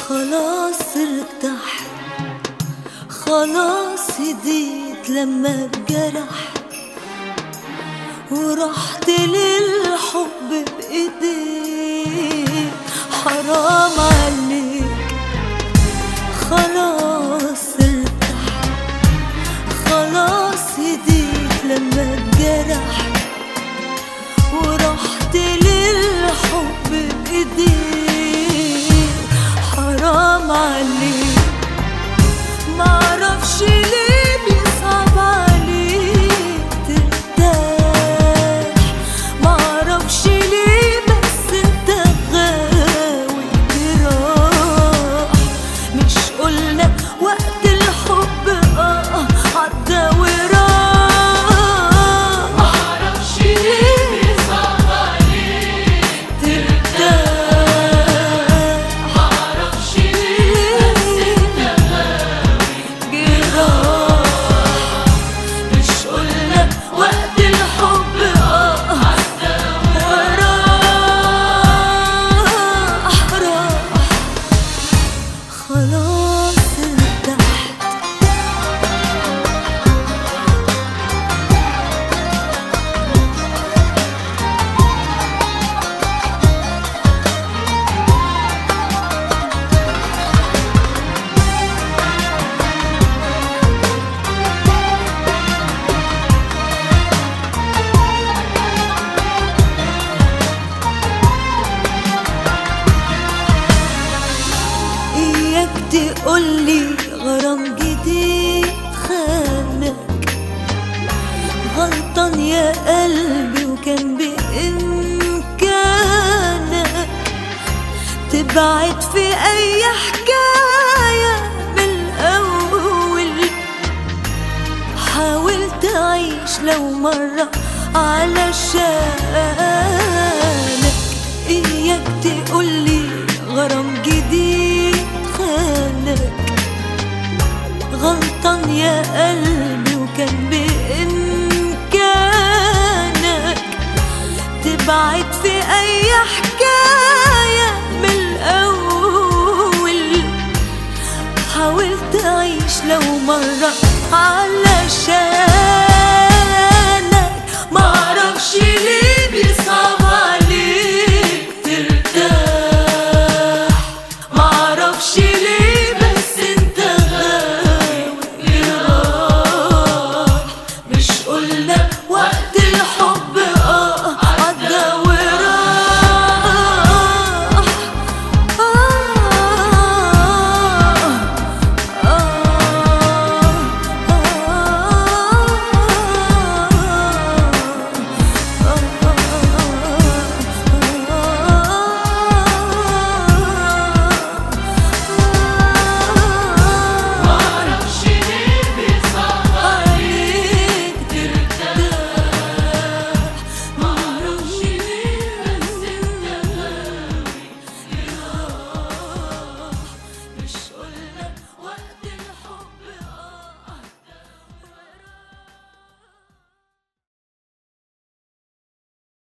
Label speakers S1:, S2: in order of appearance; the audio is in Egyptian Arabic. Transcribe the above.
S1: خلاص ارتحت خلاص هديت لما اتجرح ورحت للحب بإيديك حرام عليك خلاص ارتحت خلاص هديت لما اتجرح ورحت للحب بإيديك حرام عليك معرفش ليه بيصعب عليك ترتاح معرفش ليه بس انت غاوي جراح مش قلنا وقت الحب اه عدى وراح
S2: معرفش ليه بيصعب عليك
S1: ترتاح
S2: معرفش ليه
S1: جراح مش قلنا وقت الحب اه وراح راح خلاص ارتحت اياك تقولي غرام جديد خانك غلطان يا قلبي وكان بإمكانك تبعد في أي حكاية من الأول حاول تعيش لو مرة علشانك إياك تقولي غرام جديد خانك غلطان يا قلبي وكان بإمكانك تبعد في أي حكاية من الأول حاول تعيش لو مرة